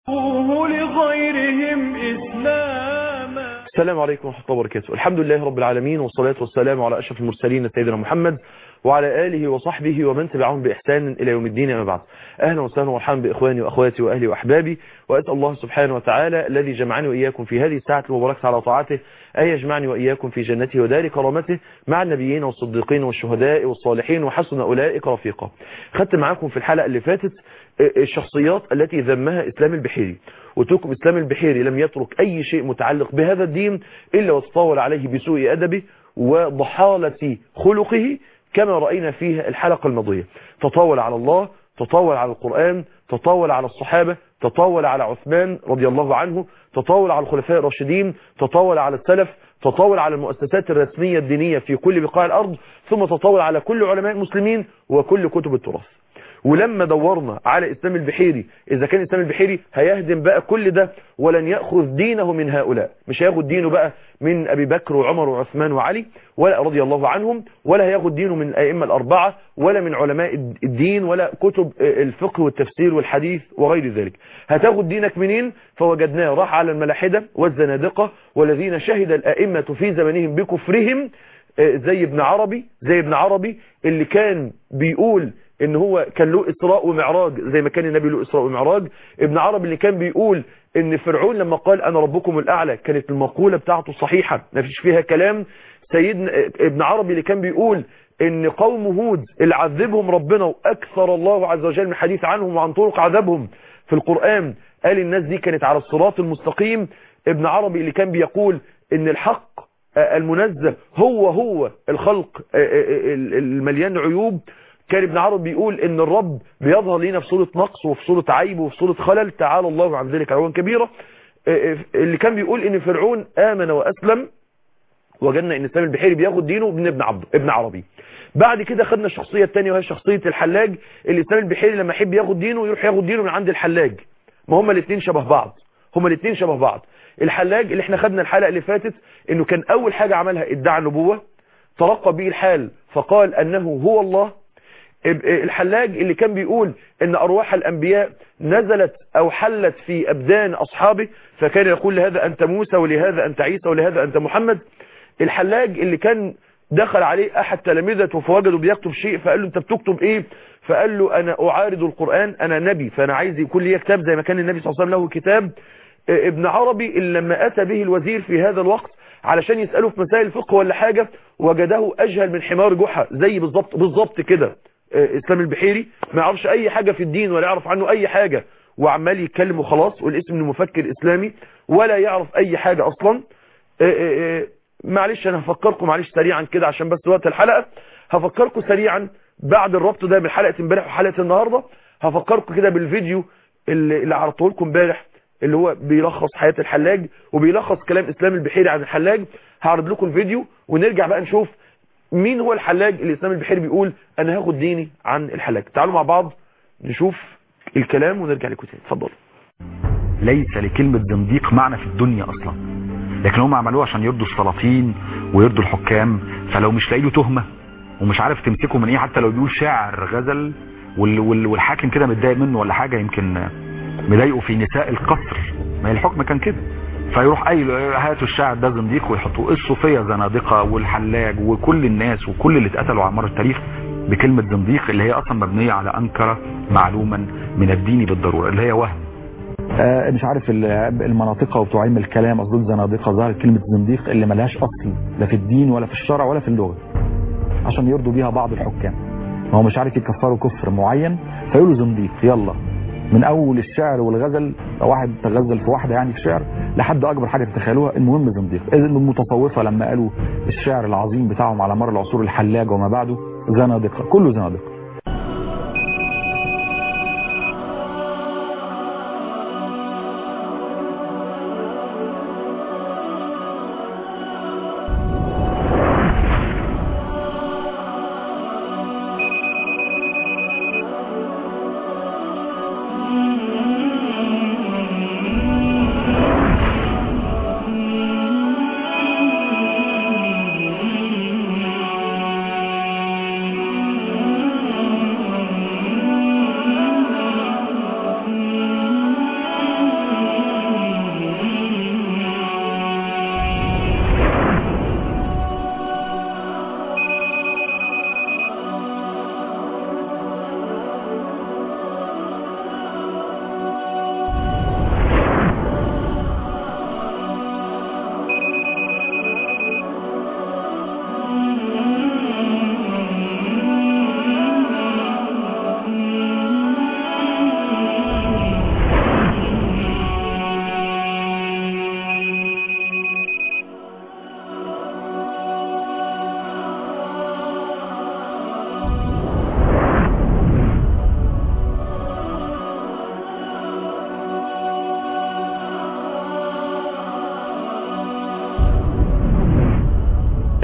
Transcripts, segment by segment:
لغيرهم إسلاما السلام عليكم ورحمة الله وبركاته الحمد لله رب العالمين والصلاة والسلام على أشرف المرسلين سيدنا محمد وعلى آله وصحبه ومن تبعهم بإحسان إلى يوم الدين أما بعد أهلا وسهلا ومرحبا بإخواني وأخواتي وأهلي وأحبابي وأسأل الله سبحانه وتعالى الذي جمعني وإياكم في هذه الساعة المباركة على طاعته أن يجمعني وإياكم في جنته ودار كرامته مع النبيين والصديقين والشهداء والصالحين وحسن أولئك رفيقا خدت معاكم في الحلقة اللي فاتت الشخصيات التي ذمها إسلام البحيري وتركم إسلام البحيري لم يترك أي شيء متعلق بهذا الدين إلا وتطاول عليه بسوء أدبه وضحالة خلقه كما رأينا فيها الحلقة الماضية تطاول على الله تطاول على القرآن تطاول على الصحابة تطاول على عثمان رضي الله عنه تطاول على الخلفاء الراشدين تطاول على السلف تطاول على المؤسسات الرسمية الدينية في كل بقاع الأرض ثم تطاول على كل علماء المسلمين وكل كتب التراث ولما دورنا على إسلام البحيري إذا كان إسلام البحيري هيهدم بقى كل ده ولن يأخذ دينه من هؤلاء مش هياخد دينه بقى من أبي بكر وعمر وعثمان وعلي ولا رضي الله عنهم ولا هياخد دينه من الأئمة الأربعة ولا من علماء الدين ولا كتب الفقه والتفسير والحديث وغير ذلك هتاخد دينك منين فوجدناه راح على الملاحدة والزنادقة والذين شهد الأئمة في زمنهم بكفرهم زي ابن عربي زي ابن عربي اللي كان بيقول ان هو كان له اسراء ومعراج زي ما كان النبي له اسراء ومعراج ابن عربي اللي كان بيقول ان فرعون لما قال انا ربكم الاعلى كانت المقولة بتاعته صحيحة ما فيش فيها كلام سيدنا ابن عربي اللي كان بيقول ان قوم هود اللي عذبهم ربنا واكثر الله عز وجل من حديث عنهم وعن طرق عذابهم في القرآن قال الناس دي كانت على الصراط المستقيم ابن عربي اللي كان بيقول ان الحق المنزه هو هو الخلق المليان عيوب كان ابن عرب بيقول ان الرب بيظهر لنا في صورة نقص وفي صورة عيب وفي صورة خلل تعالى الله عن ذلك علوا كبيرة اللي كان بيقول ان فرعون امن واسلم وجدنا ان اسلام البحيري بياخد دينه من ابن عبد ابن عربي بعد كده خدنا الشخصية الثانية وهي شخصية الحلاج اللي اسلام البحيري لما يحب ياخد دينه يروح ياخد دينه من عند الحلاج ما هما الاثنين شبه بعض هما الاثنين شبه بعض الحلاج اللي احنا خدنا الحلقة اللي فاتت انه كان اول حاجة عملها ادعى النبوة ترقى به الحال فقال انه هو الله الحلاج اللي كان بيقول ان ارواح الانبياء نزلت او حلت في ابدان اصحابه فكان يقول لهذا انت موسى ولهذا انت عيسى ولهذا انت محمد الحلاج اللي كان دخل عليه احد تلامذته فوجده بيكتب شيء فقال له انت بتكتب ايه فقال له انا اعارض القرآن انا نبي فانا عايز يكون لي كتاب زي ما كان النبي صلى الله عليه وسلم له كتاب ابن عربي اللي لما اتى به الوزير في هذا الوقت علشان يسأله في مسائل الفقه ولا حاجة وجده اجهل من حمار جحا زي بالظبط بالظبط كده اسلام البحيري ما يعرفش اي حاجة في الدين ولا يعرف عنه اي حاجة وعمال يتكلم وخلاص والاسم انه مفكر اسلامي ولا يعرف اي حاجة اصلا معلش انا هفكركم معلش سريعا كده عشان بس وقت الحلقة هفكركم سريعا بعد الربط ده من حلقة امبارح وحلقة النهاردة هفكركم كده بالفيديو اللي, اللي عرضته لكم امبارح اللي هو بيلخص حياة الحلاج وبيلخص كلام اسلام البحيري عن الحلاج هعرض لكم الفيديو ونرجع بقى نشوف مين هو الحلاج اللي اسلام البحيري بيقول انا هاخد ديني عن الحلاج تعالوا مع بعض نشوف الكلام ونرجع لكم تاني اتفضلوا ليس لكلمة زنديق معنى في الدنيا اصلا لكن هم عملوه عشان يرضوا السلاطين ويرضوا الحكام فلو مش لاقي له تهمة ومش عارف تمسكه من ايه حتى لو بيقول شاعر غزل وال وال والحاكم كده متضايق منه ولا حاجة يمكن مضايقه في نساء القصر ما الحكم كان كده فيروح قايل هاتوا الشاعر ده زنديق ويحطوه الصوفيه زنادقه والحلاج وكل الناس وكل اللي اتقتلوا على مر التاريخ بكلمه زنديق اللي هي اصلا مبنيه على انكر معلوما من الدين بالضروره اللي هي وهم آه مش عارف المناطق وبتوع علم الكلام قصدهم زنادقه ظهرت كلمه زنديق اللي ملهاش اصل لا في الدين ولا في الشرع ولا في اللغه عشان يرضوا بيها بعض الحكام ما هو مش عارف يكفروا كفر معين فيقولوا زنديق يلا من اول الشعر والغزل لو واحد تغزل في واحده يعني في شعر لحد اكبر حاجه تتخيلوها المهم زنديق المتصوفه لما قالوا الشعر العظيم بتاعهم على مر العصور الحلاج وما بعده زنادقه كله زنادقه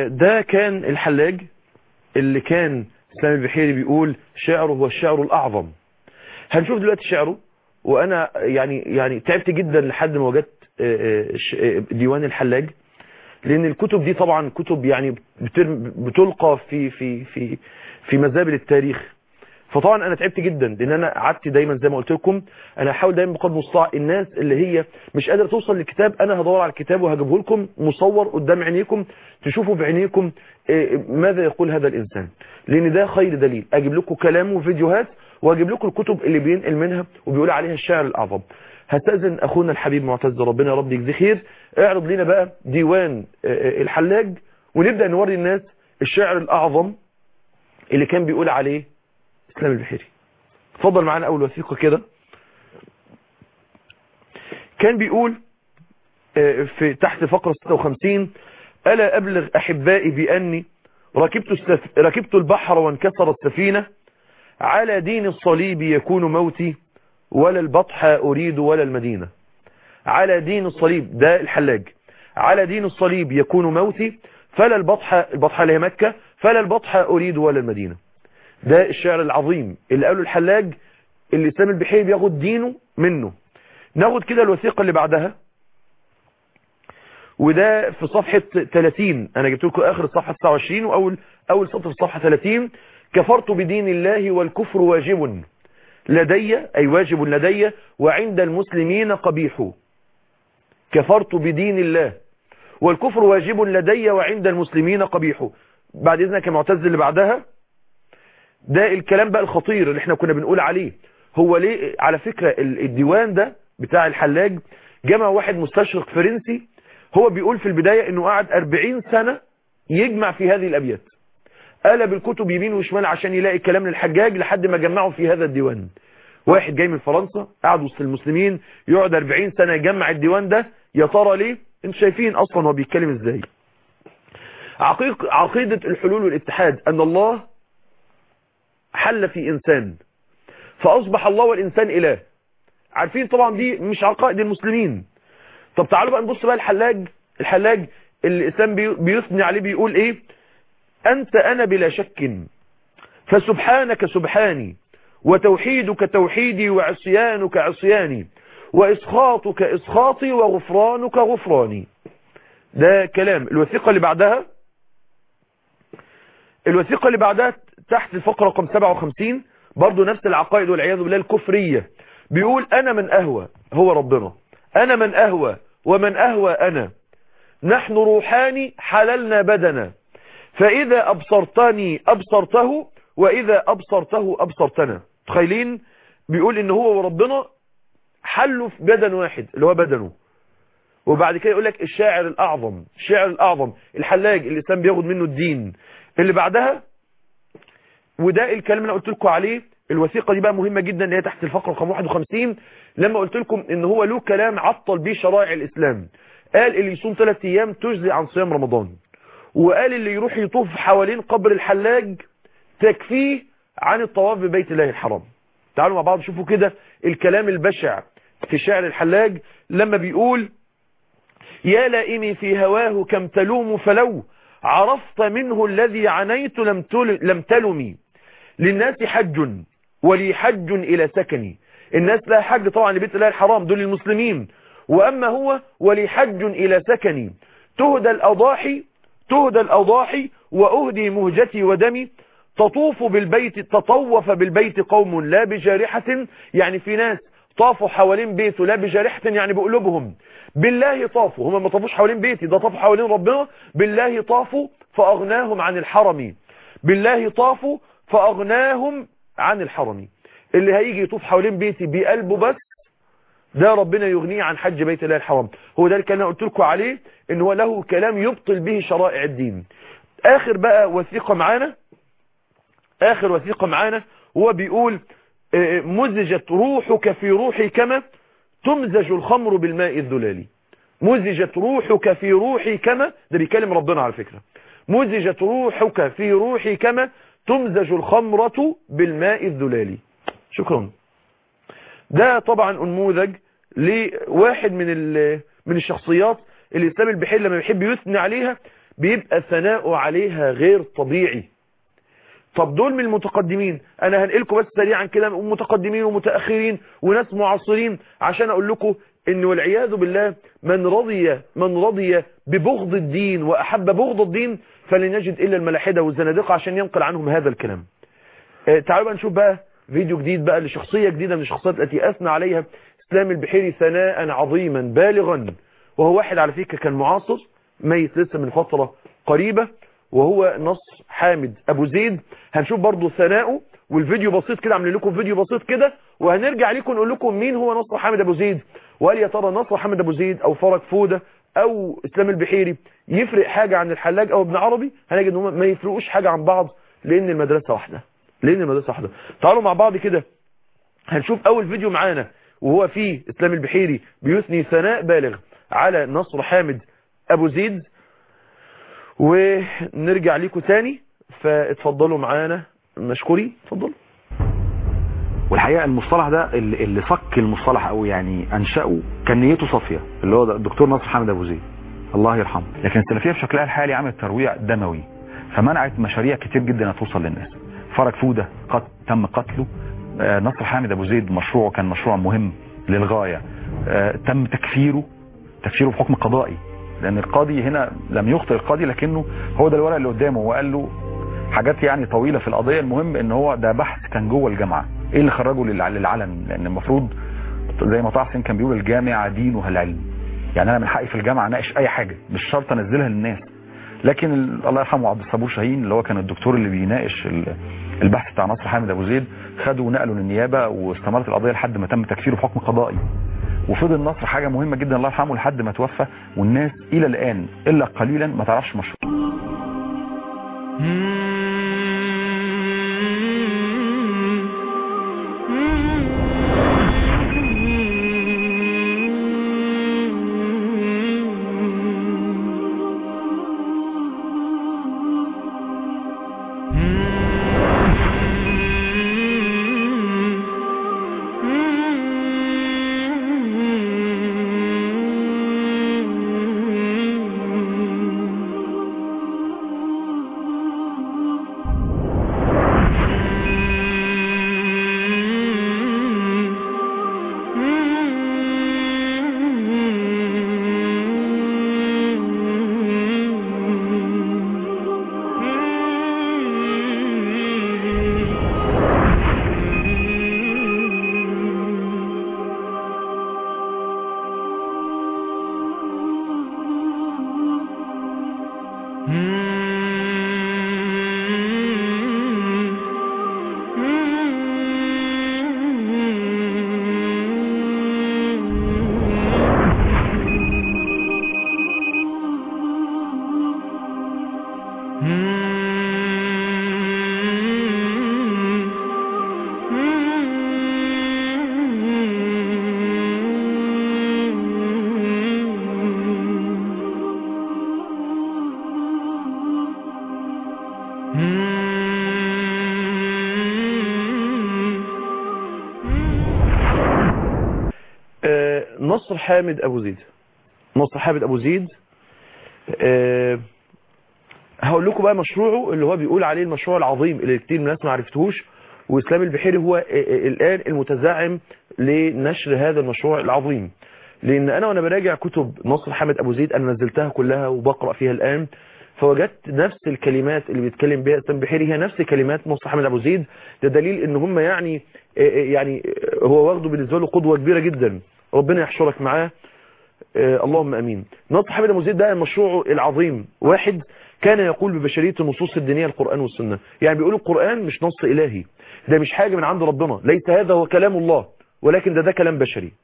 ده كان الحلاج اللي كان اسلام البحيري بيقول شعره هو الشعر الاعظم هنشوف دلوقتي شعره وانا يعني يعني تعبت جدا لحد ما وجدت آه، آه، ش- آه، ديوان الحلاج لان الكتب دي طبعا كتب يعني بتر- بتلقى في في في في مزابل التاريخ فطبعا انا تعبت جدا لان انا قعدت دايما زي ما قلت لكم انا هحاول دايما بقدر المستطاع الناس اللي هي مش قادره توصل للكتاب انا هدور على الكتاب وهجيبه لكم مصور قدام عينيكم تشوفوا بعينيكم إيه، ماذا يقول هذا الانسان لان ده خير دليل اجيب لكم كلام وفيديوهات واجيب لكم الكتب اللي بينقل منها وبيقول عليها الشاعر الاعظم هستاذن اخونا الحبيب معتز ربنا يا رب يجزيه خير اعرض لنا بقى ديوان آه، آه، الحلاج ونبدا نوري الناس الشاعر الاعظم اللي كان بيقول عليه اسلام البحيري اتفضل معانا اول وثيقه كده كان بيقول آه، في تحت فقرة 56 ألا أبلغ أحبائي بأني ركبت, السف... ركبت البحر وانكسرت سفينة على دين الصليب يكون موتي ولا البطح أريد ولا المدينة على دين الصليب ده الحلاج على دين الصليب يكون موتي فلا البطح البطح اللي هي مكة فلا البطح أريد ولا المدينة ده الشعر العظيم اللي قاله الحلاج اللي سامي البحيري بياخد دينه منه ناخد كده الوثيقة اللي بعدها وده في صفحة 30 انا جبت لكم اخر الصفحة 29 واول اول سطر في الصفحة 30 كفرت بدين الله والكفر واجب لدي اي واجب لدي وعند المسلمين قبيح كفرت بدين الله والكفر واجب لدي وعند المسلمين قبيح بعد اذنك يا معتز اللي بعدها ده الكلام بقى الخطير اللي احنا كنا بنقول عليه هو ليه على فكرة ال- الديوان ده بتاع الحلاج جمع واحد مستشرق فرنسي هو بيقول في البداية انه قعد 40 سنة يجمع في هذه الابيات قلب الكتب يمين وشمال عشان يلاقي كلام للحجاج لحد ما جمعه في هذا الديوان واحد جاي من فرنسا قعد وسط المسلمين يقعد 40 سنة يجمع الديوان ده يا ترى ليه انتوا شايفين اصلا هو بيتكلم ازاي عقيق عقيدة الحلول والاتحاد ان الله حل في انسان فاصبح الله والانسان اله عارفين طبعا دي مش عقائد المسلمين طب تعالوا بقى نبص بقى الحلاج الحلاج اللي الاسلام بي- بيثني عليه بيقول ايه انت انا بلا شك فسبحانك سبحاني وتوحيدك توحيدي وعصيانك عصياني واسخاطك اسخاطي وغفرانك غفراني ده كلام الوثيقة اللي بعدها الوثيقة اللي بعدها تحت الفقرة رقم 57 برضو نفس العقائد والعياذ بالله الكفرية بيقول انا من اهوى هو ربنا انا من اهوى ومن اهوى انا نحن روحاني حللنا بدنا فاذا ابصرتني ابصرته واذا ابصرته ابصرتنا تخيلين بيقول ان هو وربنا حلوا في بدن واحد اللي هو بدنه وبعد كده يقول لك الشاعر الاعظم الشاعر الاعظم الحلاج اللي الاسلام بياخد منه الدين اللي بعدها وده الكلام اللي أنا قلت لكم عليه الوثيقة دي بقى مهمة جدا اللي هي تحت الفقرة رقم 51 لما قلت لكم ان هو له كلام عطل بيه شرائع الاسلام قال اللي يصوم ثلاث ايام تجزي عن صيام رمضان وقال اللي يروح يطوف حوالين قبر الحلاج تكفيه عن الطواف ببيت الله الحرام تعالوا مع بعض شوفوا كده الكلام البشع في شعر الحلاج لما بيقول يا لائمي في هواه كم تلوم فلو عرفت منه الذي عنيت لم, تل لم تلمي للناس حج ولي حج إلى سكني الناس لا حج طبعا لبيت الله الحرام دول المسلمين وأما هو ولي حج إلى سكني تهدى الأضاحي تهدى الأضاحي وأهدي مهجتي ودمي تطوف بالبيت تطوف بالبيت قوم لا بجارحة يعني في ناس طافوا حوالين بيته لا بجارحة يعني بقلوبهم بالله طافوا هم ما طافوش حوالين بيتي ده طافوا حوالين ربنا بالله طافوا فأغناهم عن الحرم بالله طافوا فأغناهم عن الحرم اللي هيجي يطوف حوالين بيتي بقلبه بس ده ربنا يغنيه عن حج بيت الله الحرام هو ده الكلام اللي قلت لكم عليه ان هو له كلام يبطل به شرائع الدين اخر بقى وثيقة معانا اخر وثيقة معانا هو بيقول آه، مزجت روحك في روحي كما تمزج الخمر بالماء الذلالي مزجت روحك في روحي كما ده بيكلم ربنا على فكرة مزجت روحك في روحي كما تمزج الخمرة بالماء الذلالي شكرا ده طبعا انموذج لواحد من ال- من الشخصيات اللي الاسلام البحير لما بيحب يثني عليها بيبقى ثناؤه عليها غير طبيعي طب دول من المتقدمين انا هنقلكم بس سريعا كده متقدمين ومتأخرين وناس معاصرين عشان اقول لكم ان والعياذ بالله من رضي من رضي ببغض الدين واحب بغض الدين فلن يجد الا الملاحدة والزنادقة عشان ينقل عنهم هذا الكلام آه، تعالوا بقى نشوف بقى فيديو جديد بقى لشخصية جديدة من الشخصيات التي اثنى عليها اسلام البحيري ثناء عظيما بالغا وهو واحد على فكرة كان معاصر ميت لسه من فترة قريبة وهو نصر حامد ابو زيد هنشوف برضو ثناؤه والفيديو بسيط كده عاملين لكم فيديو بسيط كده وهنرجع لكم نقول لكم مين هو نصر حامد ابو زيد وهل يا ترى نصر حامد ابو زيد او فرج فوده او اسلام البحيري يفرق حاجة عن الحلاج او ابن عربي هنجد ان هم ما يفرقوش حاجة عن بعض لان المدرسة واحدة لان المدرسة واحدة تعالوا مع بعض كده هنشوف اول فيديو معانا وهو فيه اسلام البحيري بيثني ثناء بالغ على نصر حامد ابو زيد ونرجع ليكم تاني فاتفضلوا معانا مشكورين اتفضلوا والحقيقه المصطلح ده اللي اللي فك المصطلح او يعني انشاه كان نيته صافيه اللي هو الدكتور ناصر حامد ابو زيد الله يرحمه لكن السلفيه بشكلها الحالي عملت ترويع دموي فمنعت مشاريع كتير جدا انها توصل للناس فرج فوده قد تم قتله آه، نصر حامد ابو زيد مشروعه كان مشروع مهم للغايه آه، تم تكفيره تكفيره بحكم قضائي لان القاضي هنا لم يخطئ القاضي لكنه هو ده الورق اللي قدامه وقال له حاجات يعني طويله في القضيه المهم ان هو ده بحث كان جوه الجامعه ايه اللي خرجه للع- للعلن لان المفروض زي ما طه حسين كان بيقول الجامعه دينها العلم يعني انا من حقي في الجامعه اناقش اي حاجه مش شرط انزلها للناس لكن ال- الله يرحمه عبد الصبور شاهين اللي هو كان الدكتور اللي بيناقش ال- البحث بتاع نصر حامد ابو زيد خده ونقله للنيابه واستمرت القضيه لحد ما تم تكفيره بحكم قضائي وفضل نصر حاجه مهمه جدا الله يرحمه لحد ما توفى والناس الى الان الا قليلا ما تعرفش مشروع آه، نصر حامد ابو زيد نصر حامد ابو زيد آه، هقول لكم بقى مشروعه اللي هو بيقول عليه المشروع العظيم اللي كتير من الناس ما عرفتهوش واسلام البحيري هو آه، آه، الان المتزعم لنشر هذا المشروع العظيم لان انا وانا براجع كتب نصر حامد ابو زيد انا نزلتها كلها وبقرا فيها الان فوجدت نفس الكلمات اللي بيتكلم بها اسلام البحيري هي نفس كلمات نصر حامد ابو زيد ده دليل ان هم يعني آه، آه، يعني آه، هو واخده بالنسبه له قدوه كبيره جدا ربنا يحشرك معاه آه، اللهم امين نصر حامد ابو زيد ده مشروعه العظيم واحد كان يقول ببشريه النصوص الدينيه القران والسنه يعني بيقول القران مش نص الهي ده مش حاجه من عند ربنا ليس هذا هو كلام الله ولكن ده ده كلام بشري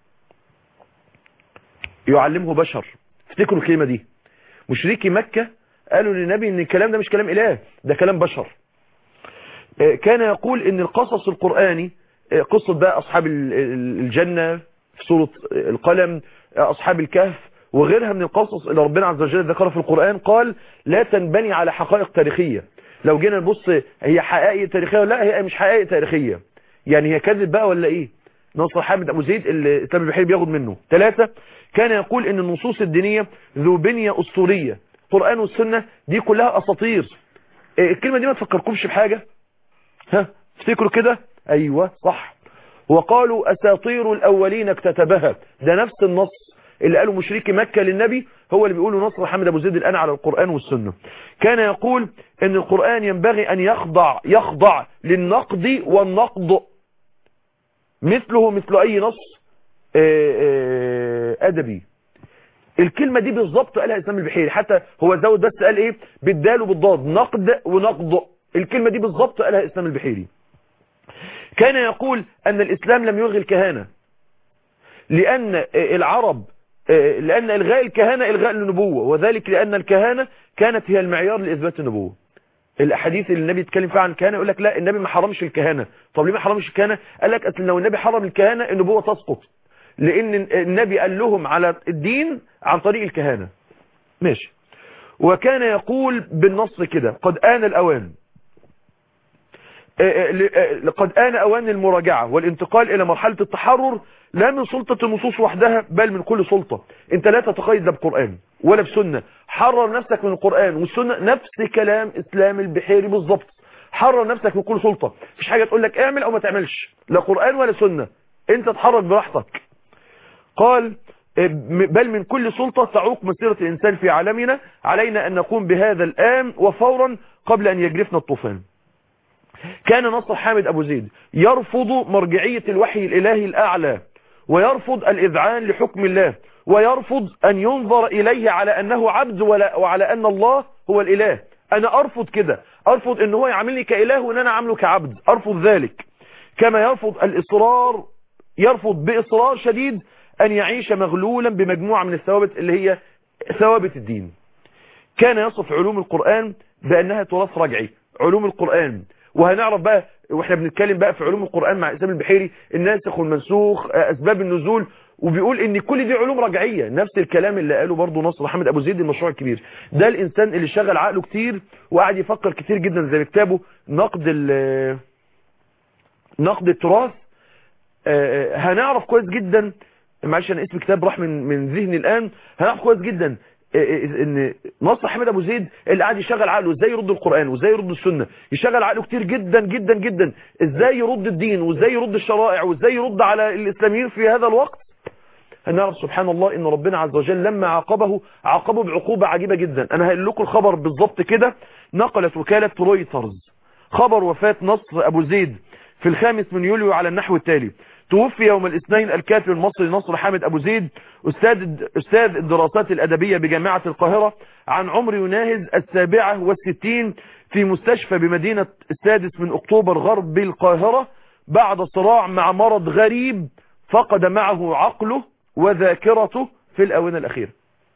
يعلمه بشر افتكروا الكلمه دي مشركي مكه قالوا للنبي ان الكلام ده مش كلام اله ده كلام بشر آه، كان يقول ان القصص القرآني آه، قصة بقى اصحاب ال- ال- الجنة في سورة آه، القلم آه، اصحاب الكهف وغيرها من القصص اللي ربنا عز وجل ذكرها في القرآن قال لا تنبني على حقائق تاريخية لو جينا نبص هي حقائق تاريخية ولا لا هي مش حقائق تاريخية يعني هي كذب بقى ولا ايه نصر حامد ابو زيد اللي اسلام البحيري بياخد منه ثلاثة كان يقول ان النصوص الدينية ذو بنية اسطورية القرآن والسنة دي كلها أساطير إيه الكلمة دي ما تفكركمش بحاجة ها افتكروا كده ايوه صح وقالوا اساطير الاولين اكتتبها ده نفس النص اللي قاله مشركي مكة للنبي هو اللي بيقوله نصر حمد ابو زيد الان على القرآن والسنة كان يقول ان القرآن ينبغي ان يخضع يخضع للنقد والنقد مثله مثل اي نص آه، آه، ادبي الكلمة دي بالظبط قالها اسلام البحيري حتى هو زود بس قال ايه بالدال وبالضاد نقد ونقد الكلمة دي بالظبط قالها اسلام البحيري كان يقول ان الاسلام لم يلغي الكهانة لان العرب لان الغاء الكهانة الغاء للنبوة وذلك لان الكهانة كانت هي المعيار لاثبات النبوة الاحاديث اللي النبي اتكلم فيها عن الكهانة يقول لك لا النبي ما حرمش الكهانة طب ليه ما حرمش الكهانة قال لك اصل لو النبي حرم الكهانة النبوة تسقط لان النبي قال لهم على الدين عن طريق الكهانة ماشي وكان يقول بالنص كده قد آن الأوان قد آن أوان المراجعة والانتقال إلى مرحلة التحرر لا من سلطة النصوص وحدها بل من كل سلطة انت لا تتقيد لا بقرآن ولا بسنة حرر نفسك من القرآن والسنة نفس كلام إسلام البحيري بالظبط حرر نفسك من كل سلطة مفيش حاجة تقول لك اعمل أو ما تعملش لا قرآن ولا سنة انت تحرك براحتك قال بل من كل سلطة تعوق مسيرة الإنسان في عالمنا علينا أن نقوم بهذا الآن وفورا قبل أن يجرفنا الطوفان كان نصر حامد أبو زيد يرفض مرجعية الوحي الإلهي الأعلى ويرفض الإذعان لحكم الله ويرفض أن ينظر إليه على أنه عبد ولا وعلى أن الله هو الإله أنا أرفض كده أرفض أن هو يعاملني كإله وأن أنا عامله كعبد أرفض ذلك كما يرفض الإصرار يرفض بإصرار شديد أن يعيش مغلولا بمجموعة من الثوابت اللي هي ثوابت الدين كان يصف علوم القرآن بأنها تراث رجعي علوم القرآن وهنعرف بقى واحنا بنتكلم بقى في علوم القرآن مع إسلام البحيري الناسخ والمنسوخ أسباب النزول وبيقول ان كل دي علوم رجعية نفس الكلام اللي قاله برضو نصر محمد ابو زيد المشروع الكبير ده الانسان اللي شغل عقله كتير وقاعد يفكر كتير جدا زي كتابه نقد نقد التراث هنعرف كويس جدا معلش انا اسم كتاب راح من من ذهني الان هنعرف كويس جدا ان نصر حمد ابو زيد اللي قاعد يشغل عقله ازاي يرد القران وازاي يرد السنه يشغل عقله كتير جدا جدا جدا ازاي يرد الدين وازاي يرد الشرائع وازاي يرد على الاسلاميين في هذا الوقت هنعرف سبحان الله ان ربنا عز وجل لما عاقبه عاقبه بعقوبه عجيبه جدا انا هقول لكم الخبر بالظبط كده نقلت وكاله رويترز خبر وفاه نصر ابو زيد في الخامس من يوليو على النحو التالي توفي يوم الاثنين الكاتب المصري نصر حامد أبو زيد أستاذ, أستاذ الدراسات الأدبية بجامعة القاهرة عن عمر يناهز السابعة والستين في مستشفى بمدينة السادس من أكتوبر غرب القاهرة بعد صراع مع مرض غريب فقد معه عقله وذاكرته في الأونة الأخيرة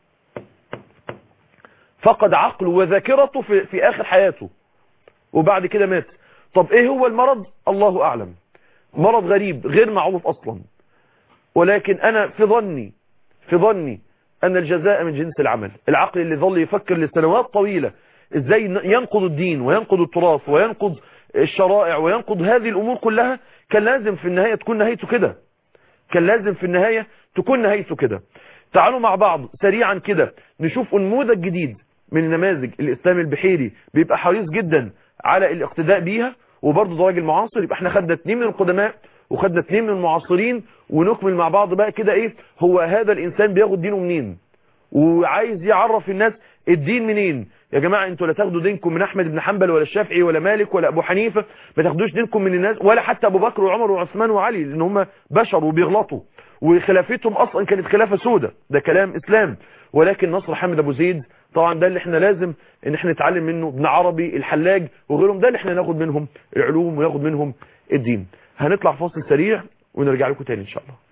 فقد عقله وذاكرته في, في آخر حياته وبعد كده مات طب ايه هو المرض الله أعلم مرض غريب غير معروف أصلا ولكن أنا في ظني في ظني أن الجزاء من جنس العمل العقل اللي ظل يفكر لسنوات طويلة إزاي ينقض الدين وينقض التراث وينقض الشرائع وينقض هذه الأمور كلها كان لازم في النهاية تكون نهايته كده كان لازم في النهاية تكون نهايته كده تعالوا مع بعض سريعا كده نشوف نموذج جديد من نماذج الإسلام البحيري بيبقى حريص جدا على الاقتداء بيها وبرضه ده راجل معاصر يبقى احنا خدنا اتنين من القدماء وخدنا اتنين من المعاصرين ونكمل مع بعض بقى كده ايه هو هذا الانسان بياخد دينه منين وعايز يعرف الناس الدين منين يا جماعة انتوا لا تاخدوا دينكم من احمد بن حنبل ولا الشافعي ولا مالك ولا ابو حنيفة ما تاخدوش دينكم من الناس ولا حتى ابو بكر وعمر وعثمان وعلي لان هم بشر وبيغلطوا وخلافتهم اصلا كانت خلافة سودة ده كلام اسلام ولكن نصر حامد ابو زيد طبعا ده اللي احنا لازم ان احنا نتعلم منه ابن عربي الحلاج وغيرهم ده اللي احنا ناخد منهم العلوم وناخد منهم الدين هنطلع فاصل سريع ونرجع لكم تاني ان شاء الله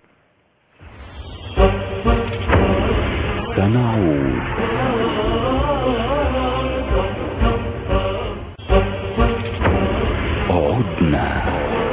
سنعود عدنا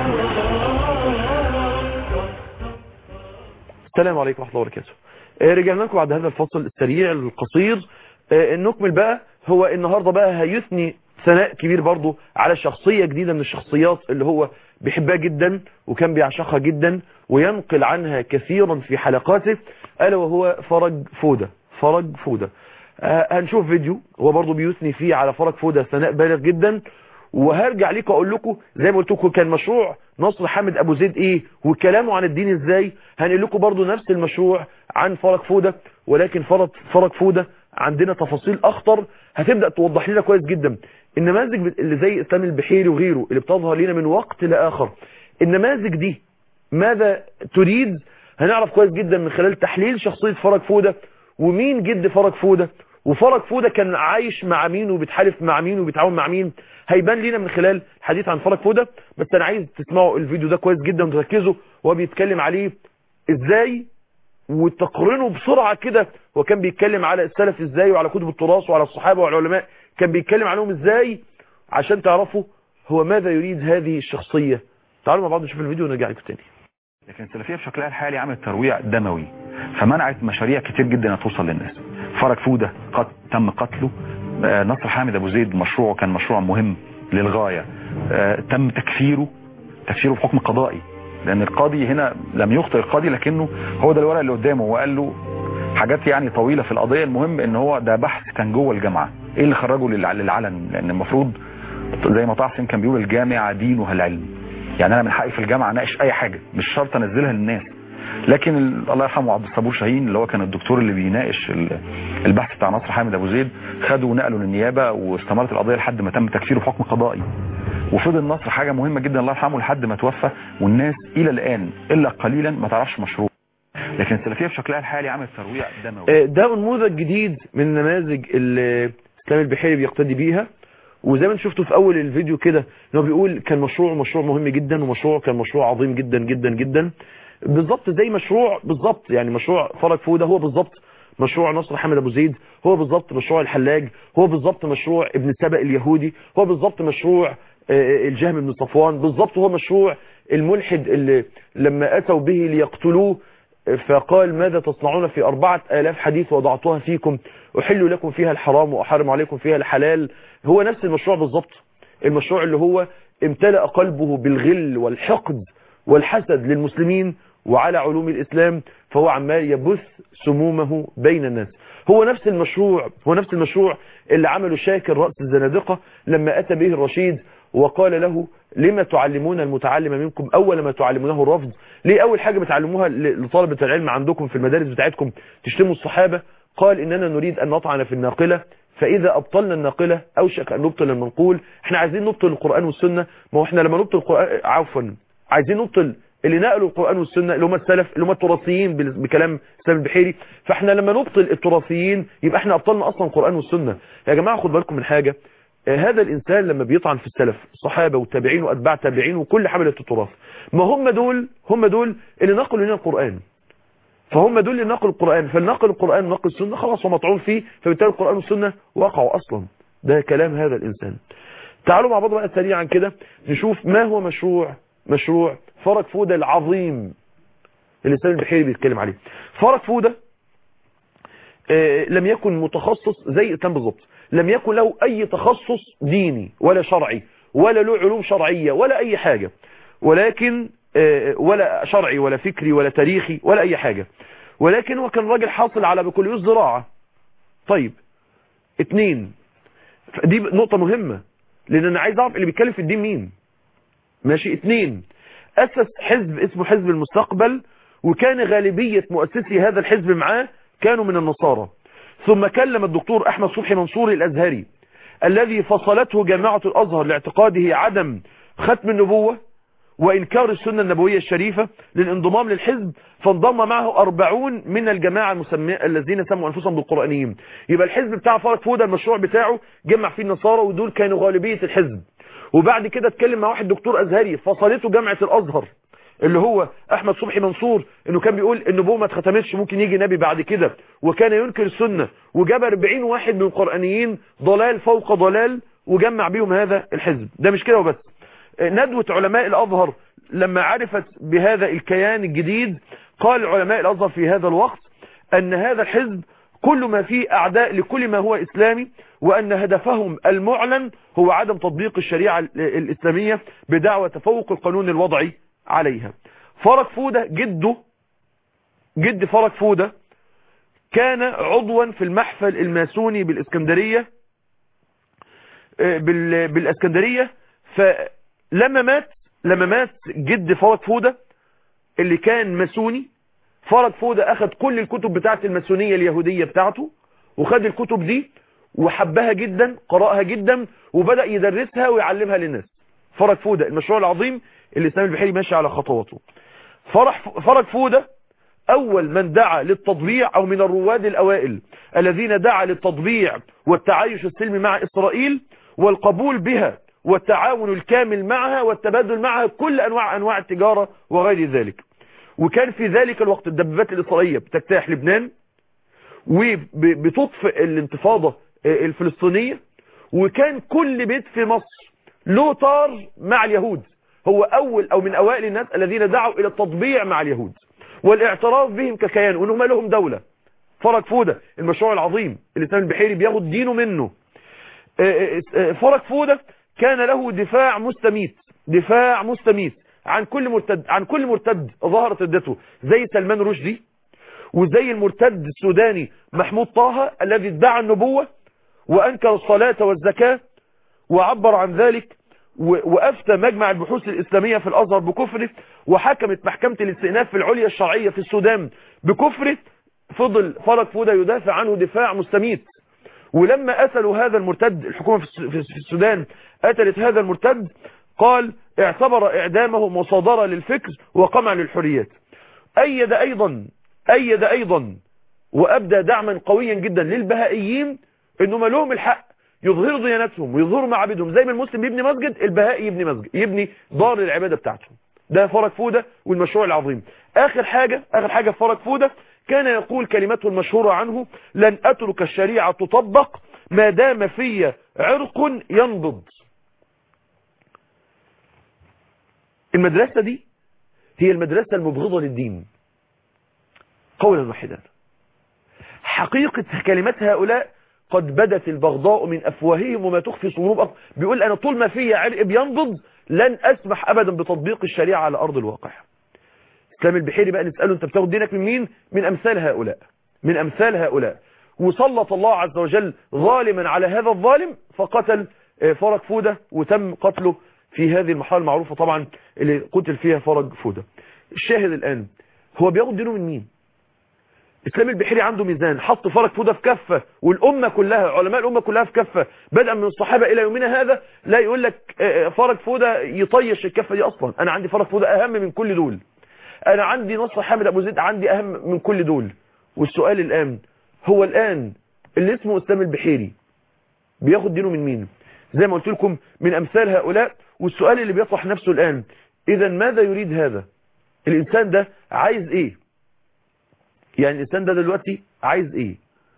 السلام عليكم ورحمة الله وبركاته رجعنا لكم بعد هذا الفصل السريع القصير النكمل بقى هو النهاردة بقى هيثني ثناء كبير برضو على شخصية جديدة من الشخصيات اللي هو بيحبها جدا وكان بيعشقها جدا وينقل عنها كثيرا في حلقاته ألا وهو فرج فودة فرج فودة آه، هنشوف فيديو هو برضو بيثني فيه على فرج فودة ثناء بالغ جدا وهرجع ليكم اقول لكم زي ما قلت لكم كان مشروع نصر حامد ابو زيد ايه وكلامه عن الدين ازاي هنقول لكم برضو نفس المشروع عن فرج فودة ولكن فرج فرج فودة عندنا تفاصيل اخطر هتبدا توضح لنا كويس جدا النماذج اللي زي اسلام البحيري وغيره اللي بتظهر لنا من وقت لاخر النماذج دي ماذا تريد هنعرف كويس جدا من خلال تحليل شخصية فرج فودة ومين جد فرج فودة وفرج فودة كان عايش مع مين وبيتحالف مع مين وبيتعاون مع مين هيبان لينا من خلال الحديث عن فرج فودة بس انا عايز تسمعوا الفيديو ده كويس جدا وتركزوا وهو بيتكلم عليه ازاي وتقرنه بسرعة كده هو كان بيتكلم على السلف ازاي وعلى كتب التراث وعلى الصحابة وعلى العلماء كان بيتكلم عليهم ازاي عشان تعرفوا هو ماذا يريد هذه الشخصية تعالوا مع بعض نشوف الفيديو ونرجع لكم تاني لكن السلفية بشكلها الحالي عملت ترويع دموي فمنعت مشاريع كتير جدا انها توصل للناس فرج فودة قد تم قتله آه، نصر حامد ابو زيد مشروعه كان مشروع مهم للغاية آه، تم تكفيره تكفيره بحكم قضائي لان القاضي هنا لم يخطئ القاضي لكنه هو ده الورق اللي قدامه وقال له حاجات يعني طويلة في القضية المهم ان هو ده بحث كان جوه الجامعة ايه اللي خرجه للع- للعلن لان المفروض زي ما طه حسين كان بيقول الجامعة دينها العلم يعني انا من حقي في الجامعة اناقش اي حاجة مش شرط انزلها للناس لكن ال- الله يرحمه عبد الصبور شاهين اللي هو كان الدكتور اللي بيناقش ال- البحث بتاع نصر حامد ابو زيد خده ونقله للنيابه واستمرت القضيه لحد ما تم تكفيره بحكم قضائي وفضل نصر حاجه مهمه جدا الله يرحمه لحد ما توفى والناس الى الان الا قليلا ما تعرفش مشروع لكن السلفيه بشكلها الحالي عملت ترويع دموي آه، ده نموذج جديد من النماذج اللي اسلام البحيري بيقتدي بيها وزي ما انت شفتوا في اول الفيديو كده ان هو بيقول كان مشروع مشروع مهم جدا ومشروع كان مشروع عظيم جدا جدا جدا بالظبط زي مشروع بالظبط يعني مشروع فرج فوده هو بالظبط مشروع نصر حامد ابو زيد هو بالظبط مشروع الحلاج هو بالظبط مشروع ابن سبأ اليهودي هو بالظبط مشروع آه، الجهم بن صفوان بالظبط هو مشروع الملحد اللي لما اتوا به ليقتلوه فقال ماذا تصنعون في أربعة آلاف حديث وضعتها فيكم أحل لكم فيها الحرام وأحرم عليكم فيها الحلال هو نفس المشروع بالظبط المشروع اللي هو امتلأ قلبه بالغل والحقد والحسد للمسلمين وعلى علوم الإسلام فهو عمال يبث سمومه بين الناس هو نفس المشروع هو نفس المشروع اللي عمله شاكر رأس الزنادقة لما أتى به الرشيد وقال له لما تعلمون المتعلم منكم أول ما تعلمونه الرفض ليه أول حاجة بتعلموها ل- لطلبة العلم عندكم في المدارس بتاعتكم تشتموا الصحابة قال إننا نريد أن نطعن في الناقلة فإذا أبطلنا الناقلة أوشك أن نبطل المنقول احنا عايزين نبطل القرآن والسنة ما هو احنا لما نبطل القرآن عفوا عايزين نبطل اللي نقلوا القرآن والسنة اللي هم السلف اللي هم التراثيين بال- بكلام سلام البحيري فاحنا لما نبطل التراثيين يبقى احنا أبطلنا أصلا القرآن والسنة يا جماعة خد بالكم من حاجة آه، هذا الإنسان لما بيطعن في السلف صحابة وتابعين وأتباع تابعين وكل حملة التراث ما هم دول هم دول اللي نقلوا لنا القرآن فهم دول اللي نقلوا القرآن فالنقل القرآن ونقل السنة خلاص هو مطعون فيه فبالتالي القرآن والسنة وقعوا أصلا ده كلام هذا الإنسان تعالوا مع بعض بقى سريعا كده نشوف ما هو مشروع مشروع فرج فودة العظيم اللي سامي البحيري بيتكلم عليه فرج فودة آه، لم يكن متخصص زي الإسلام بالظبط لم يكن له أي تخصص ديني ولا شرعي ولا له علوم شرعية ولا أي حاجة ولكن آه، ولا شرعي ولا فكري ولا تاريخي ولا أي حاجة ولكن هو كان راجل حاصل على بكالوريوس زراعة طيب اتنين دي نقطة مهمة لأن أنا عايز أعرف اللي بيتكلم في الدين مين ماشي اتنين أسس حزب اسمه حزب المستقبل وكان غالبية مؤسسي هذا الحزب معاه كانوا من النصارى ثم كلم الدكتور أحمد صبحي منصور الأزهري الذي فصلته جامعة الأزهر لاعتقاده عدم ختم النبوة وإنكار السنة النبوية الشريفة للانضمام للحزب فانضم معه أربعون من الجماعة المسمى الذين سموا أنفسهم بالقرآنيين يبقى الحزب بتاع فرج فودة المشروع بتاعه جمع فيه النصارى ودول كانوا غالبية الحزب وبعد كده اتكلم مع واحد دكتور أزهري فصلته جامعة الأزهر اللي هو احمد صبحي منصور انه كان بيقول النبوة ما اتختمتش ممكن يجي نبي بعد كده وكان ينكر السنة وجاب 40 واحد من القرآنيين ضلال فوق ضلال وجمع بيهم هذا الحزب ده مش كده وبس ندوة علماء الأزهر لما عرفت بهذا الكيان الجديد قال علماء الأزهر في هذا الوقت أن هذا الحزب كل ما فيه أعداء لكل ما هو إسلامي وأن هدفهم المعلن هو عدم تطبيق الشريعة ال- الإسلامية بدعوى تفوق القانون الوضعي عليها فرج فودة جده جد فرج فودة كان عضوا في المحفل الماسوني بالإسكندرية بال- بالإسكندرية فلما مات لما مات جد فرج فودة اللي كان ماسوني فرج فودة أخذ كل الكتب بتاعت الماسونية اليهودية بتاعته وخد الكتب دي وحبها جدا قرأها جدا وبدأ يدرسها ويعلمها للناس فرج فودة المشروع العظيم اللي سامي البحيري ماشي على خطواته فرح فرج فودة أول من دعا للتطبيع أو من الرواد الأوائل الذين دعا للتطبيع والتعايش السلمي مع إسرائيل والقبول بها والتعاون الكامل معها والتبادل معها كل أنواع أنواع التجارة وغير ذلك وكان في ذلك الوقت الدبابات الإسرائيلية بتجتاح لبنان وبتطفئ الانتفاضة الفلسطينية وكان كل بيت في مصر له طار مع اليهود هو أول أو من أوائل الناس الذين دعوا إلى التطبيع مع اليهود والاعتراف بهم ككيان وأنهم لهم دولة فرج فودة المشروع العظيم اللي سامي البحيري بياخد دينه منه فرج فودة كان له دفاع مستميت دفاع مستميت عن كل مرتد عن كل مرتد ظهرت ردته زي سلمان رشدي وزي المرتد السوداني محمود طه الذي ادعى النبوة وأنكر الصلاة والزكاة وعبر عن ذلك وأفتى مجمع البحوث الإسلامية في الأزهر بكفره وحكمت محكمة الاستئناف في العليا الشرعية في السودان بكفره فضل فرج فودة يدافع عنه دفاع مستميت ولما قتلوا هذا المرتد الحكومة في السودان قتلت هذا المرتد قال اعتبر اعدامه مصادرة للفكر وقمع للحريات ايد ايضا ايد ايضا وابدى دعما قويا جدا للبهائيين انهم لهم الحق يظهروا ديانتهم ويظهروا معابدهم زي ما المسلم يبني مسجد البهائي يبني مسجد يبني دار للعبادة بتاعته ده فرج فودة والمشروع العظيم اخر حاجة اخر حاجة في فرج فودة كان يقول كلمته المشهورة عنه لن اترك الشريعة تطبق ما دام في عرق ينبض المدرسة دي هي المدرسة المبغضة للدين قولا واحدا حقيقة كلمات هؤلاء قد بدت البغضاء من أفواههم وما تخفي صدورهم بيقول أنا طول ما في عرق بينبض لن أسمح أبدا بتطبيق الشريعة على أرض الواقع اسلام البحيري بقى نسأله أنت بتاخد دينك من مين من أمثال هؤلاء من أمثال هؤلاء وسلط الله عز وجل ظالما على هذا الظالم فقتل فرج فودة وتم قتله في هذه المحاولة المعروفة طبعا اللي قتل فيها فرج فودة الشاهد الآن هو بياخد دينه من مين اسلام البحيري عنده ميزان حط فرج فودة في كفة والأمة كلها علماء الأمة كلها في كفة بدءا من الصحابة إلى يومنا هذا لا يقول لك فرج فودة يطيش الكفة دي أصلا أنا عندي فرج فودة أهم من كل دول أنا عندي نصر حامد أبو زيد عندي أهم من كل دول والسؤال الآن هو الآن اللي اسمه اسلام البحيري بياخد دينه من مين زي ما قلت لكم من أمثال هؤلاء والسؤال اللي بيطرح نفسه الآن إذا ماذا يريد هذا الإنسان ده عايز إيه يعني الإنسان ده دلوقتي عايز إيه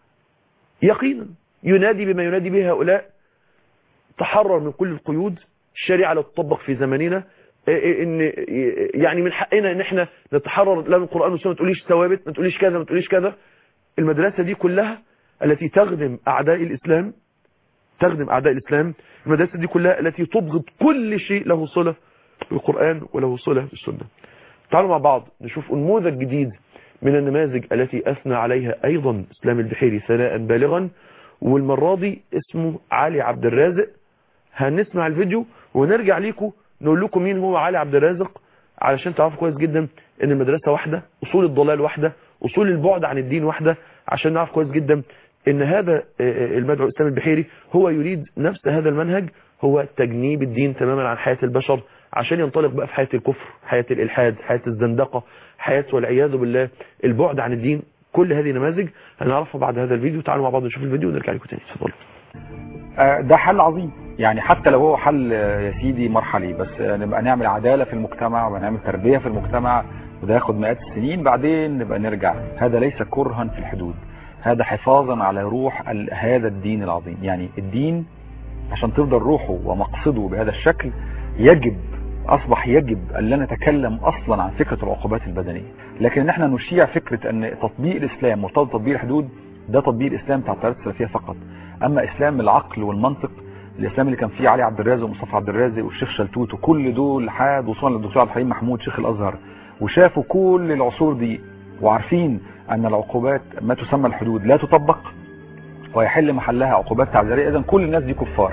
يقينا ينادي بما ينادي به هؤلاء تحرر من كل القيود الشريعة لا تطبق في زماننا ان يعني من حقنا ان احنا نتحرر لا من القرآن والسنة ما تقوليش ثوابت ما تقوليش كذا ما تقوليش كذا المدرسة دي كلها التي تخدم أعداء الإسلام تخدم أعداء الإسلام المدرسة دي كلها التي تبغض كل شيء له صلة بالقرآن وله صلة بالسنة تعالوا مع بعض نشوف نموذج جديد من النماذج التي أثنى عليها أيضا إسلام البحيري ثناء بالغا والمرة دي اسمه علي عبد الرازق هنسمع الفيديو ونرجع ليكم نقول لكم مين هو علي عبد الرازق علشان تعرفوا كويس جدا ان المدرسة واحدة اصول الضلال واحدة اصول البعد عن الدين واحدة عشان نعرف كويس جدا ان هذا المدعو الاسلام البحيري هو يريد نفس هذا المنهج هو تجنيب الدين تماما عن حياة البشر عشان ينطلق بقى في حياة الكفر حياة الالحاد حياة الزندقة حياة والعياذ بالله البعد عن الدين كل هذه نماذج هنعرفها بعد هذا الفيديو تعالوا مع بعض نشوف الفيديو ونرجع لكم تاني اتفضلوا ده حل عظيم يعني حتى لو هو حل يا سيدي مرحلي بس نبقى نعمل عدالة في المجتمع ونعمل تربية في المجتمع وده ياخد مئات السنين بعدين نبقى نرجع هذا ليس كرها في الحدود هذا حفاظا على روح هذا الدين العظيم يعني الدين عشان تفضل روحه ومقصده بهذا الشكل يجب اصبح يجب ان لا نتكلم اصلا عن فكرة العقوبات البدنية لكن ان احنا نشيع فكرة ان تطبيق الاسلام مرتبط تطبيق الحدود ده تطبيق الاسلام بتاع التيارات السلفية فقط اما اسلام العقل والمنطق الاسلام اللي كان فيه علي عبد الرازق ومصطفى عبد الرازق والشيخ شلتوت وكل دول لحد وصولا للدكتور عبد الحليم محمود شيخ الازهر وشافوا كل العصور دي وعارفين ان العقوبات ما تسمى الحدود لا تطبق ويحل محلها عقوبات تعزيريه اذا كل الناس دي كفار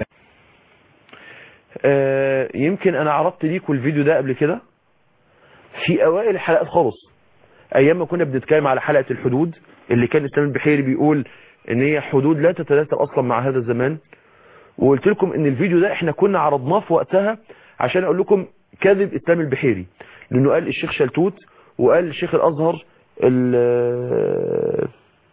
آه، يمكن انا عرضت ليكم الفيديو ده قبل كده في اوائل الحلقات خالص ايام ما كنا بنتكلم على حلقة الحدود اللي كان اسلام البحيري بيقول ان هي حدود لا تتناسب اصلا مع هذا الزمان وقلت لكم ان الفيديو ده احنا كنا عرضناه في وقتها عشان اقول لكم كذب اسلام البحيري لانه قال الشيخ شلتوت وقال الشيخ الازهر ال-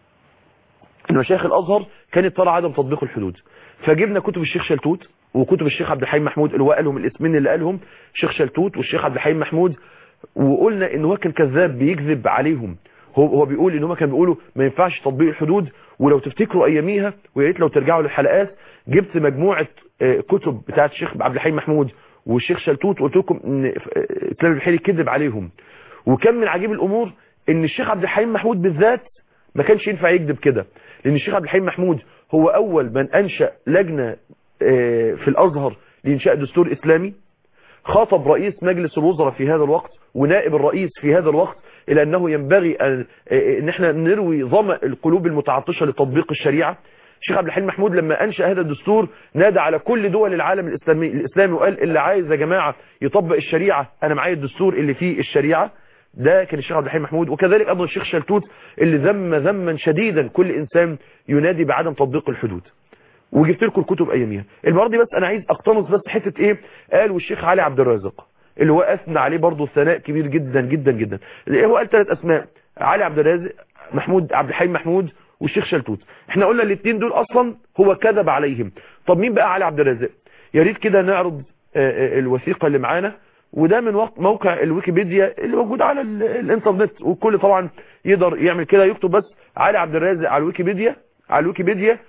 ان مشايخ الازهر كانت طالعه عدم تطبيق الحدود فجبنا كتب الشيخ شلتوت وكتب الشيخ عبد الحليم محمود اللي هو قالهم الاسمين اللي قالهم الشيخ شلتوت والشيخ عبد الحليم محمود وقلنا ان هو كان كذاب بيكذب عليهم هو هو بيقول ان هم كانوا بيقولوا ما ينفعش تطبيق الحدود ولو تفتكروا اياميها ويا ريت لو ترجعوا للحلقات جبت مجموعه آه، كتب بتاعه الشيخ عبد الحليم محمود والشيخ شلتوت وقلت لكم ان آه، اسلام البحيري كذب عليهم وكان من عجيب الامور ان الشيخ عبد الحليم محمود بالذات ما كانش ينفع يكذب كده لان الشيخ عبد الحليم محمود هو اول من انشا لجنه آه، في الازهر لانشاء دستور اسلامي خاطب رئيس مجلس الوزراء في هذا الوقت ونائب الرئيس في هذا الوقت إلى أنه ينبغي أن, إن احنا نروي ظمأ القلوب المتعطشة لتطبيق الشريعة الشيخ عبد الحليم محمود لما أنشأ هذا الدستور نادى على كل دول العالم الإسلامي, الإسلامي وقال اللي عايز يا جماعة يطبق الشريعة أنا معايا الدستور اللي فيه الشريعة ده كان الشيخ عبد الحليم محمود وكذلك أيضا الشيخ شلتوت اللي ذم ذما شديدا كل إنسان ينادي بعدم تطبيق الحدود وجبت لكم الكتب اياميها المره دي بس انا عايز اقتنص بس حته ايه قال والشيخ علي عبد الرازق اللي هو اثنى عليه برضه ثناء كبير جدا جدا جدا اللي هو قال ثلاث اسماء علي عبد الرازق محمود عبد الحليم محمود والشيخ شلتوت احنا قلنا الاثنين دول اصلا هو كذب عليهم طب مين بقى علي عبد الرازق يا ريت كده نعرض آه، آه، الوثيقه اللي معانا وده من وقت موقع الويكيبيديا اللي موجود على ال- الانترنت والكل طبعا يقدر يعمل كده يكتب بس علي عبد الرازق على الويكيبيديا على الويكيبيديا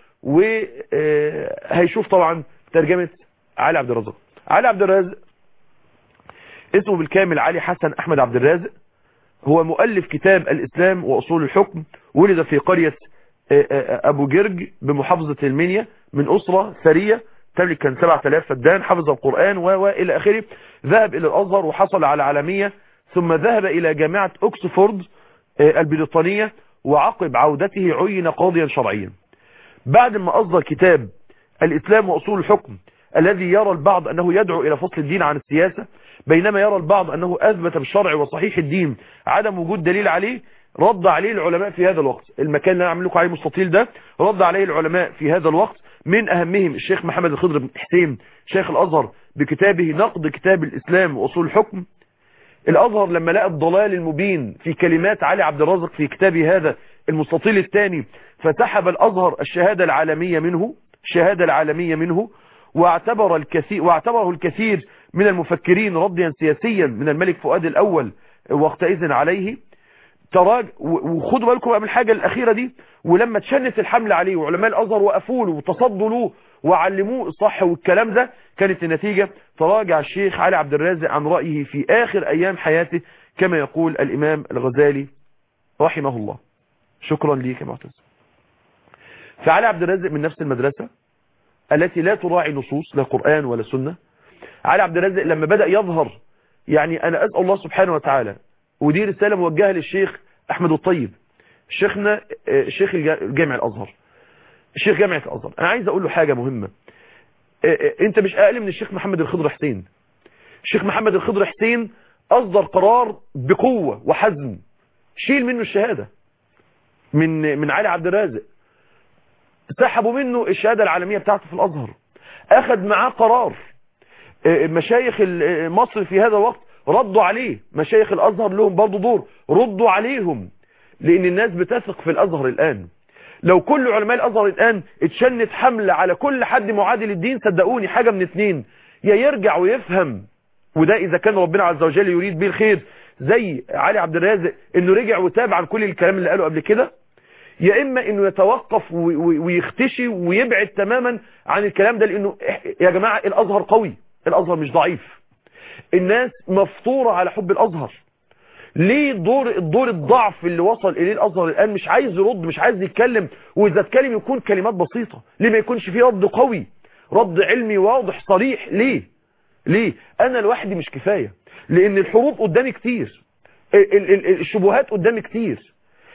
وهيشوف طبعا ترجمة علي عبد الرازق علي عبد الرازق اسمه بالكامل علي حسن احمد عبد الرازق هو مؤلف كتاب الاسلام واصول الحكم ولد في قرية آه، آه، ابو جرج بمحافظة المنيا من اسرة ثرية تملك كان 7000 فدان حفظ القرآن و و الى اخره ذهب الى الازهر وحصل على عالمية ثم ذهب الى جامعة اوكسفورد آه، البريطانية وعقب عودته عين قاضيا شرعيا بعد ما أصدر كتاب الإسلام وأصول الحكم الذي يرى البعض أنه يدعو إلى فصل الدين عن السياسة بينما يرى البعض أنه أثبت بالشرع وصحيح الدين عدم وجود دليل عليه رد عليه العلماء في هذا الوقت المكان اللي أنا أعمل لكم عليه مستطيل ده رد عليه العلماء في هذا الوقت من أهمهم الشيخ محمد الخضر بن حسين شيخ الأزهر بكتابه نقد كتاب الإسلام وأصول الحكم الأزهر لما لقى الضلال المبين في كلمات علي عبد الرازق في كتابه هذا المستطيل الثاني فسحب الأزهر الشهادة العالمية منه الشهادة العالمية منه واعتبر الكثير واعتبره الكثير من المفكرين رضيا سياسيا من الملك فؤاد الأول وقتئذ عليه تراج وخدوا بالكم بقى من الحاجة الأخيرة دي ولما تشنت الحملة عليه وعلماء الأزهر وقفوا له وتصدوا له وعلموه الصح والكلام ده كانت النتيجة تراجع الشيخ علي عبد الرازق عن رأيه في آخر أيام حياته كما يقول الإمام الغزالي رحمه الله شكرا ليك يا معتز فعلي عبد الرازق من نفس المدرسة التي لا تراعي نصوص لا قرآن ولا سنة علي عبد الرازق لما بدأ يظهر يعني أنا أسأل الله سبحانه وتعالى ودي رسالة موجهة للشيخ أحمد الطيب شيخنا آه، شيخ الجا- الجامع الأزهر الشيخ جامعة الأزهر أنا عايز أقول له حاجة مهمة آه، آه، أنت مش أقل من الشيخ محمد الخضر حسين الشيخ محمد الخضر حسين أصدر قرار بقوة وحزم شيل منه الشهادة من من علي عبد الرازق سحبوا منه الشهادة العالمية بتاعته في الأزهر أخذ معاه قرار آه، مشايخ ال- آه، مصر في هذا الوقت ردوا عليه مشايخ الأزهر لهم برضو دور ردوا عليهم لأن الناس بتثق في الأزهر الآن لو كل علماء الأزهر الآن اتشنت حملة على كل حد معادي للدين صدقوني حاجة من اتنين يا يرجع ويفهم وده إذا كان ربنا عز وجل يريد به الخير زي علي عبد الرازق إنه رجع وتاب عن كل الكلام اللي قاله قبل كده يا إما إنه يتوقف و- و- ويختشي ويبعد تماما عن الكلام ده لأنه إح- يا جماعة الأزهر قوي الأزهر مش ضعيف الناس مفطورة على حب الأزهر ليه دور الدور الضعف اللي وصل اليه الازهر الان مش عايز يرد مش عايز يتكلم واذا اتكلم يكون كلمات بسيطه ليه ما يكونش فيه رد قوي رد علمي واضح صريح ليه ليه انا لوحدي مش كفايه لان الحروب قدامي كتير ال- ال- ال- الشبهات قدامي كتير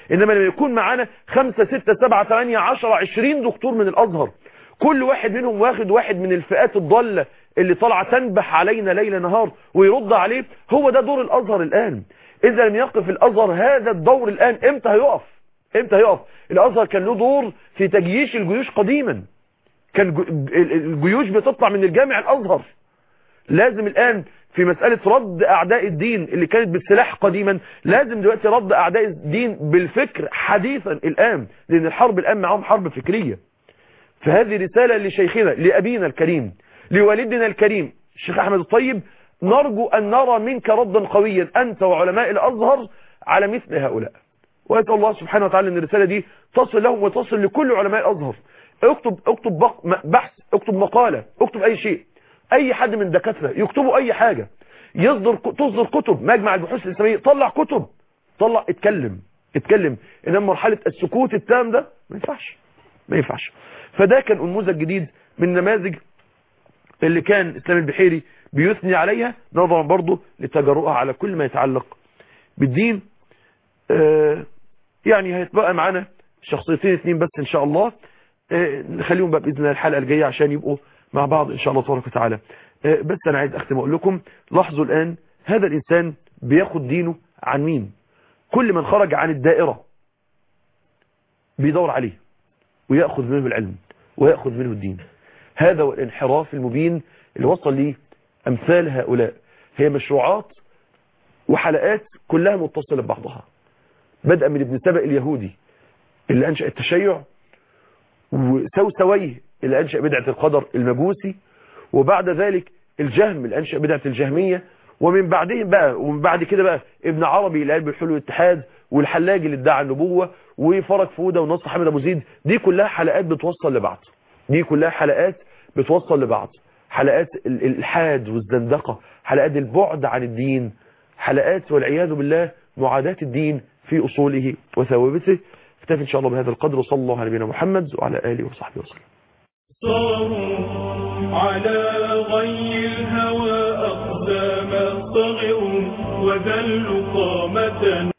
انما لما يكون معانا خمسة ستة سبعة ثمانية عشرة عشرين دكتور من الازهر كل واحد منهم واخد واحد من الفئات الضالة اللي طالعة تنبح علينا ليل نهار ويرد عليه هو ده دور الازهر الان اذا لم يقف الازهر هذا الدور الان امتى هيقف امتى هيقف الازهر كان له دور في تجييش الجيوش قديما كان الجيوش بتطلع من الجامع الازهر لازم الان في مسألة رد أعداء الدين اللي كانت بالسلاح قديما لازم دلوقتي رد أعداء الدين بالفكر حديثا الآن لأن الحرب الآن معهم حرب فكرية فهذه رسالة لشيخنا لأبينا الكريم لوالدنا الكريم الشيخ أحمد الطيب نرجو أن نرى منك ردا قويا أنت وعلماء الأزهر على مثل هؤلاء وأسأل الله سبحانه وتعالى أن الرسالة دي تصل لهم وتصل لكل علماء الأزهر اكتب اكتب بحث اكتب مقالة اكتب أي شيء اي حد من الدكاتره يكتبوا اي حاجة يصدر تصدر كتب مجمع البحوث الاسلاميه طلع كتب طلع اتكلم اتكلم انما مرحله السكوت التام ده ما ينفعش ما ينفعش فده كان نموذج جديد من نماذج اللي كان اسلام البحيري بيثني عليها نظرا برضه لتجرؤها على كل ما يتعلق بالدين آه يعني هيتبقى معانا شخصيتين اثنين بس ان شاء الله آه نخليهم بقى باذن الله الحلقه الجايه عشان يبقوا مع بعض إن شاء الله تبارك وتعالى بس أنا عايز أختم أقول لكم لاحظوا الآن هذا الإنسان بياخد دينه عن مين كل من خرج عن الدائرة بيدور عليه ويأخذ منه العلم ويأخذ منه الدين هذا هو الانحراف المبين اللي وصل ليه أمثال هؤلاء هي مشروعات وحلقات كلها متصلة ببعضها بدءا من ابن سبأ اليهودي اللي أنشأ التشيع وسوسويه اللي أنشأ بدعة القدر المجوسي وبعد ذلك الجهم اللي أنشأ بدعة الجهمية ومن بعدهم بقى ومن بعد كده بقى ابن عربي اللي قال بالحلو الاتحاد والحلاج اللي ادعى النبوة وفرج فودة ونصر حمد أبو زيد دي كلها حلقات بتوصل لبعض دي كلها حلقات بتوصل لبعض حلقات الإلحاد والزندقة حلقات البعد عن الدين حلقات والعياذ بالله معاداة الدين في أصوله وثوابته اكتفي إن شاء الله بهذا القدر وصلى الله على نبينا محمد وعلى آله وصحبه وسلم صاروا على غي الهوى أقدام صغروا وذلوا قامة